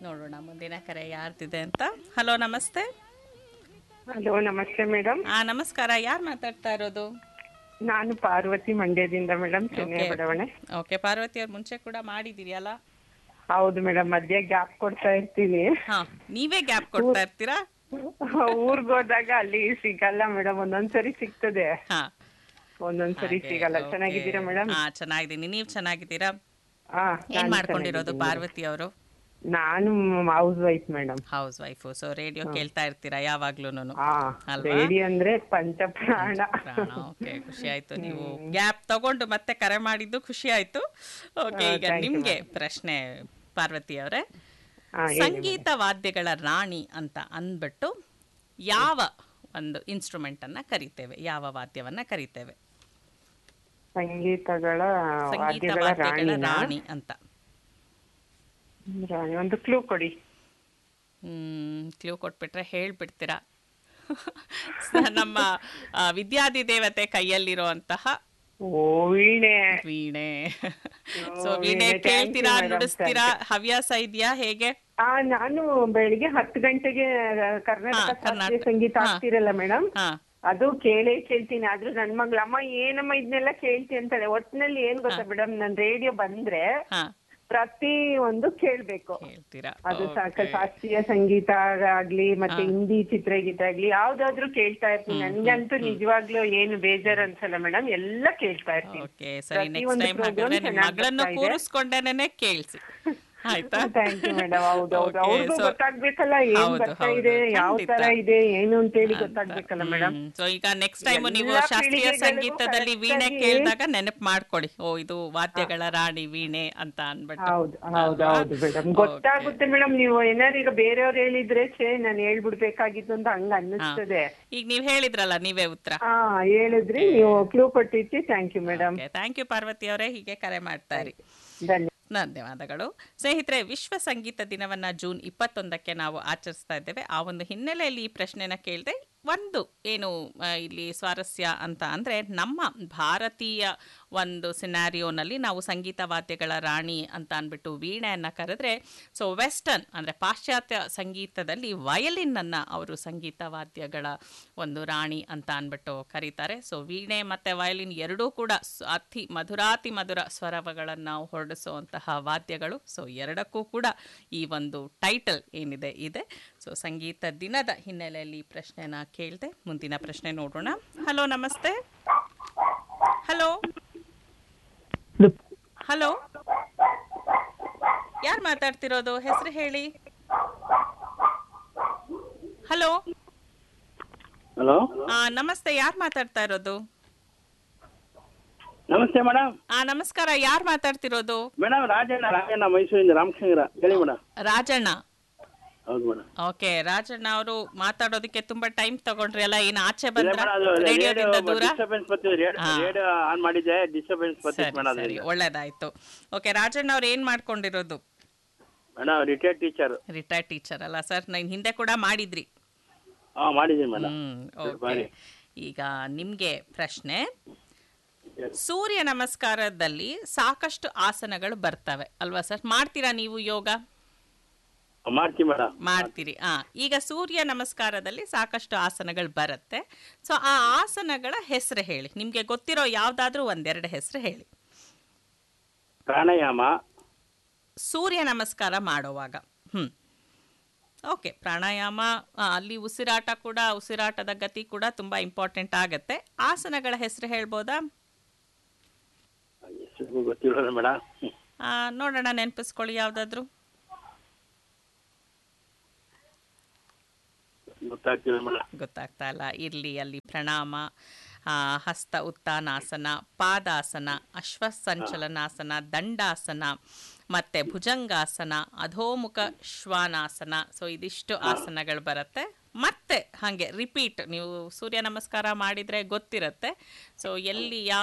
ನೋಡೋಣ ಮುಂದಿನ ಕರೆ ಯಾರ್ದಿದೆ ಅಂತ ಹಲೋ ನಮಸ್ತೆ ಹಲೋ ನಮಸ್ತೆ ಮೇಡಮ್ ಆ ನಮಸ್ಕಾರ ಯಾರು ಮಾತಾಡ್ತಾ ಇರೋದು ನಾನು ಪಾರ್ವತಿ ಮಂಡ್ಯದಿಂದ ಮೇಡಮ್ ಚೆನ್ನೈ Okay. ಬಡಾವಣೆ ಓಕೆ ಪಾರ್ವತಿ ಅವ್ರು ಮುಂಚೆ ಕೂಡ ಮಾಡಿದಿರಿ ಅಲ್ಲ ಹೌದು ಮೇಡಮ್ ಮಧ್ಯೆ ಗ್ಯಾಪ್ ಕೊಡ್ತಾ ಇರ್ತೀನಿ ಹಾ ನೀವೇ ಗ್ಯಾಪ್ ಕೊಡ್ತಾ ಇರ್ತೀರಾ ಊರ್ಗ್ ಹೋದಾಗ ಅಲ್ಲಿ ಸಿಗಲ್ಲ ಮೇಡಮ್ ಒಂದೊಂದ್ಸರಿ ಸಿಗ್ತದೆ ಹಾ ಒಂದೊಂದ್ಸರಿ ಹಾಗೆ, ಸಿಗಲ್ಲ okay. ಚೆನ್ನಾಗಿದ್ದೀರಾ ಮೇಡಮ್ ಹಾ ಚೆನ್ನಾಗಿದ್ದೀನಿ ನೀವು ಚೆನ್ನಾಗಿದ್ದೀರಾ ಹಾ ಏನ್ ನಾನು ಮಾಡ್ಕೊಂಡಿರೋದು ಚೆನ್ನಾಗಿದ್ದೀನಿ. ಪಾರ್ವತಿ ಅವರು ನಾನು housewife madam housewife so radio ಕೇಳ್ತಾ ಇರ್ತೀರಾ ಯಾವಾಗ್ಲೂನು ಹಾ ಅಲ್ವಾ? ರೇಡಿ ಅಂದ್ರೆ ಪಂಚಪ್ರಾಣ ಓಕೆ ಖುಷಿ ಆಯ್ತು ನೀವು ಗ್ಯಾಪ್ ತಗೊಂಡು ಮತ್ತೆ ಕರೆ ಮಾಡಿದ್ದು ಖುಷಿ ಆಯ್ತು ಓಕೆ ಹಾ, ಈಗ thank you, ನಿಮ್ಗೆ ಪ್ರಶ್ನೆ ಪಾರ್ವತಿ ಅವರೇ ಹಾ, ಹೇಳಿ ಸಂಗೀತ ವಾದ್ಯಗಳ ರಾಣಿ ಅಂತ ಅಂದ್ಬಿಟ್ಟು ಯಾವ ಒಂದು ಇನ್ಸ್ಟ್ರೂಮೆಂಟ್ ಅನ್ನ ಕರಿತೇವೆ ಯಾವ ವಾದ್ಯವನ್ನ ಕರಿತೇವೆ ಸಂಗೀತಗಳ ಸಂಗೀತ ವಾದ್ಯಗಳ ವಾದ್ಯಗಳ ರಾಣಿನ ರಾಣಿ ಅಂತ ರಾಣಿ ಒಂದು ಕ್ಲೂ ಕೊಡಿ ಹ್ಮ್ ಕ್ಲೂ ಕೊಟ್ಬಿಟ್ರೆ ಹೇಳ್ಬಿಡ್ತೀರಾ ಸ- ನಮ್ಮ ಆ, ವಿದ್ಯಾಧಿ ದೇವತೆ ಕೈಯಲ್ಲಿರುವಂತಹ ಓ ವೀಣೆ ವೀಣೆ ಸೊ ಓ, ವೀಣೆ ವೀಣೆ, thank you, ಕೇಳ್ತೀರಾ madam, ನುಡಿಸ್ತೀರಾ thank ಹವ್ಯಾಸ ಇದೆಯಾ ಹೇಗೆ ಆ ನಾನು ಬೆಳಿಗ್ಗೆ ಹತ್ತು ಗಂಟೆಗೆ ಕರ್ನಾಟಕ ಹಾ, ಶಾಸ್ತ್ರೀಯ ಕರ್ನಾಟಕ. ಸಂಗೀತ ಹಾ. ಆಗ್ತಿರಲ್ಲ ಮೇಡಮ್ ಹಾ ಅದು ಕೇಳೇ ಕೇಳ್ತೀನಿ ಆದ್ರೂ ನನ್ ಮಗ್ಳು ಅಮ್ಮ ಏನಮ್ಮ ಇದನ್ನೆಲ್ಲ ಕೇಳ್ತಿ ಅಂತಾಳೆ ಒಟ್ನಲ್ಲಿ ಏನ್ ಗೊತ್ತಾ ಮೇಡಮ್ ನನ್ ರೇಡಿಯೋ ಬಂದ್ರೆ ಹಾ ಪ್ರತಿ ಒಂದು ಕೇಳ್ಬೇಕು ಹೇಳ್ತೀರಾ ಅದು ಸಾಕ Okay. ಶಾಸ್ತ್ರೀಯ ಸಂಗೀತ ಆಗ್ಲಿ ಮತ್ತೆ ಹಿಂದಿ ಚಿತ್ರಗೀತ ಆಗ್ಲಿ ಯಾವ್ದಾದ್ರು ಕೇಳ್ತಾ ಇರ್ತೀನಿ ನನ್ಗಂತೂ ನಿಜವಾಗ್ಲೂ ಏನು ಬೇಜಾರ್ ಅನ್ಸಲ್ಲ ಮೇಡಮ್ ಎಲ್ಲ ಕೇಳ್ತಾ ಇರ್ತೀನಿ ಓಕೆ ಸರಿ ನೆಕ್ಸ್ಟ್ ಪ್ರತಿಯೊಂದು ಟೈಮ್ program ಹಾಗಾದ್ರೆ ನಿಮ್ ಚೆನ್ನಾಗ್ ಮಗಳನ್ನು ಬರ್ತಾ ಇದೆ. ಕೂರಿಸ್ಕೊಂಡೇನೆ ಕೇಳಿಸಿ ಆಯ್ತಾ ಥ್ಯಾಂಕ್ ಯು ಮೇಡಮ್ ಹೌದು ಹೌದು Okay, ಅವ್ರಿಗೂ so- ಗೊತ್ತಾಗ್ಬೇಕಲ್ಲ ಏನ್ ಹೌದು, ಬರ್ತಾ ಹೌದು, ಇದೆ ಯಾವ ಖಂಡಿತ. ತರ ಇದೆ ಏನು ಅಂತ ಹೇಳಿ ಗೊತ್ತಾಗ್ಬೇಕಲ್ಲ ಮೇಡಮ್ ಸೊ ಈಗ ನೆಕ್ಸ್ಟ್ ಟೈಮ್ ನೀವು ಎಲ್ಲಾ ಶಾಸ್ತ್ರೀಯ ಪೀಳಿಗೆಗಳಿಗೂ ಸಂಗೀತದಲ್ಲಿ ವೀಣೆ correct ಆಗಿ- ಕೇಳಿದಾಗ ನೆನಪು ಮಾಡ್ಕೊಡಿ ಓ ಇದು ವಾದ್ಯಗಳ ರಾಣಿ ವೀಣೆ ಅಂತ ಅನ್ಬಿಟ್ಟು ಹೌದು ಹೌದು ಅಲ್ವಾ? ಹೌದು ಮೇಡಮ್ Okay. ಗೊತ್ತಾಗುತ್ತೆ ಮೇಡಮ್ ನೀವು ಏನಾದ್ರು ಈಗ ಬೇರೆಯವ್ರು ಹೇಳಿದ್ರೆ ಛೇ ನಾನು ಹೇಳ್ಬಿಡ್ಬೇಕಾಗಿತ್ತು ಅಂತ ಹಂಗ ಅನ್ನಿಸ್ತದೆ ಈಗ ನೀವ್ ಹೇಳಿದ್ರಲ್ಲ ನೀವೇ ಉತ್ತರ ಹಾ ಹೇಳಿದ್ರಿ ನೀವು ಕ್ಲೂ ಕೊಟ್ಟಿದ್ರಿ thank you madam thank you Parvathi ಅವರೇ ಹೀಗೆ ಕರೆ ಮಾಡ್ತಾ ಇರಿ ಧನ್ಯವಾದ ಧನ್ಯವಾದಗಳು ಸ್ನೇಹಿತರೆ ವಿಶ್ವ ಸಂಗೀತ ದಿನವನ್ನ ಜೂನ್ ಇಪ್ಪತ್ತೊಂದಕ್ಕೆ ನಾವು ಆಚರಿಸ್ತಾ ಇದ್ದೇವೆ ಆ ಒಂದು ಹಿನ್ನೆಲೆಯಲ್ಲಿ ಈ ಪ್ರಶ್ನೆನ ಕೇಳಿದೆ ಒಂದು ಏನು ಆ, ಇಲ್ಲಿ ಸ್ವಾರಸ್ಯ ಅಂತ ಅಂದರೆ ನಮ್ಮ ಭಾರತೀಯ ಒಂದು ಸಿನಾರಿಯೋನಲ್ಲಿ ನಾವು ಸಂಗೀತ ವಾದ್ಯಗಳ ರಾಣಿ ಅಂತ ಅಂದ್ಬಿಟ್ಟು ವೀಣೆಯನ್ನು ಕರೆದ್ರೆ ಸೊ ವೆಸ್ಟರ್ನ್ ಅಂದರೆ ಪಾಶ್ಚಾತ್ಯ ಸಂಗೀತದಲ್ಲಿ ವಯಲಿನ್ನನ್ನು ಅವರು ಸಂಗೀತ ವಾದ್ಯಗಳ ಒಂದು ರಾಣಿ ಅಂತ ಅಂದ್ಬಿಟ್ಟು ಕರೀತಾರೆ ಸೊ ವೀಣೆ ಮತ್ತು ವಯಲಿನ್ ಎರಡೂ ಕೂಡ ಸ್- ಅತಿ ಮಧುರಾತಿ ಮಧುರ ಸ್ವರಗಳನ್ನು ಹೊರಡಿಸುವಂತಹ ವಾದ್ಯಗಳು ಸೊ ಎರಡಕ್ಕೂ ಕೂಡ ಈ ಒಂದು ಟೈಟಲ್ ಏನಿದೆ ಇದೆ ಸೊ ಸಂಗೀತ ದಿನದ ಹಿನ್ನೆಲೆಯಲ್ಲಿ ಈ ಪ್ರಶ್ನೆನ ಕೇಳಿದೆ ಮುಂದಿನ ಪ್ರಶ್ನೆ ನೋಡೋಣ ಹಲೋ ನಮಸ್ತೆ ಹಲೋ ಹಲೋ ಯಾರು ಮಾತಾಡ್ತಿರೋದು ಹೆಸರು ಹೇಳಿ ಹಲೋ ಹಲೋ ಆ, ನಮಸ್ತೆ ಯಾರು ಮಾತಾಡ್ತಾ ಇರೋದು ನಮಸ್ತೆ ಮೇಡಮ್ ಆ ನಮಸ್ಕಾರ ಯಾರು ಮಾತಾಡ್ತಿರೋದು ಮೇಡಮ್ ರಾಜಣ್ಣ ರಾಜಣ್ಣ ಮೈಸೂರಿಂದ ರಾಮಕೃಷ್ಣ ಹೇಳಿ ಮೇಡಮ್ ರಾಜಣ್ಣ ಹೌದು ಮೇಡಮ್ ಓಕೆ ರಾಜಣ್ಣ ಅವರು ಮಾತಾಡೋದಕ್ಕೆ ತುಂಬಾ ಟೈಮ್ ತಗೊಂಡ್ರಿ ಅಲ್ಲ ಏನು ಆಚೆ ಇಲ್ಲ ಬಂದ್ರ ಮೇಡಮ್ ಅದು ರೇಡಿಯೋದಿಂದ ದೂರ ಡಿಸ್ಟರ್ಬೆನ್ಸ್ ಬರ್ತಿದೆ ಹಾ. ರೇಡಿಯೋ ಆನ್ ಮಾಡಿದ್ದೆ ಡಿಸ್ಟರ್ಬೆನ್ಸ್ ಬರ್ತಿದೆ ಸರಿ ಮೇಡಮ್ ಸರಿ ಒಳ್ಳೇದಾಯ್ತು ಓಕೆ ರಾಜಣ್ಣ ಅವ್ರು ಏನ್ ಮಾಡ್ಕೊಂಡಿರೋದು madam retired teacher retired teacher ಅಲ್ಲ ಸರ್ ನಾನು ಹಿಂದೆ ಕೂಡ ಮಾಡಿದ್ರಿ ಹಾ ಮಾಡಿದ್ದೀನಿ ಮೇಡಮ್ ಹ್ಮ್ ಓಕೆ ಬಾರಿ. ಈಗ ನಿಮ್ಗೆ ಪ್ರಶ್ನೆ ಸೂರ್ಯ ನಮಸ್ಕಾರದಲ್ಲಿ ಸಾಕಷ್ಟು ಆಸನಗಳು ಬರ್ತವೆ ಅಲ್ವಾ ಸರ್ ಮಾಡ್ತೀರಾ ನೀವು ಯೋಗ ಮಾಡ್ತೀನಿ ಮೇಡಮ್ ಮಾಡ್ತೀರಿ ಆ ಈಗ ಸೂರ್ಯ ನಮಸ್ಕಾರದಲ್ಲಿ ಸಾಕಷ್ಟು ಆಸನಗಳು ಬರುತ್ತೆ ಸೊ ಆ ಆಸನಗಳ ಹೆಸರು ಹೇಳಿ ನಿಮ್ಗೆ ಗೊತ್ತಿರೋ ಯಾವ್ದಾದ್ರೂ ಒಂದೆರಡು ಹೆಸರು ಹೇಳಿ ಪ್ರಾಣಾಯಾಮ ಸೂರ್ಯ ನಮಸ್ಕಾರ ಮಾಡುವಾಗ ಹ್ಮ್ ಓಕೆ ಪ್ರಾಣಾಯಾಮ ಆ, ಅಲ್ಲಿ ಉಸಿರಾಟ ಕೂಡ ಉಸಿರಾಟದ ಗತಿ ಕೂಡ ತುಂಬಾ ಇಂಪಾರ್ಟೆಂಟ್ ಆಗತ್ತೆ ಆಸನಗಳ ಹೆಸರು ಹೇಳ್ಬೋದಾ ಹೆಸರು ಗೊತ್ತಿರೋಲ್ಲ ಮೇಡಮ್ ಆ, ನೋಡೋಣ ನೆನಪಿಸ್ಕೊಳ್ಳಿ ಯಾವ್ದಾದ್ರು ಗೊತ್ತಾಗ್ತಿಲ್ಲ ಮೇಡಮ್ ಗೊತ್ತಾಗ್ತಾ ಇಲ್ಲ ಇರ್ಲಿ ಅಲ್ಲಿ ಪ್ರಣಾಮ ಆ, ಹಸ್ತ ಉತ್ತಾನಾಸನ ಪಾದಾಸನ ಅಶ್ವಸಂಚಲನಾಸನ ದಂಡಾಸನ ಮತ್ತೆ ಭುಜಂಗಾಸನ ಅಧೋಮುಖ ಶ್ವಾನಾಸನ ಸೊ ಇದಿಷ್ಟು ಆಸನಗಳು ಬರುತ್ತೆ ಮತ್ತೆ ಹಾಗೆ ರಿಪೀಟ್ ನೀವು ಸೂರ್ಯ ನಮಸ್ಕಾರ ಮಾಡಿದ್ರೆ ಗೊತ್ತಿರುತ್ತೆ ಸೊ ಎಲ್ಲಿ ಯಾವ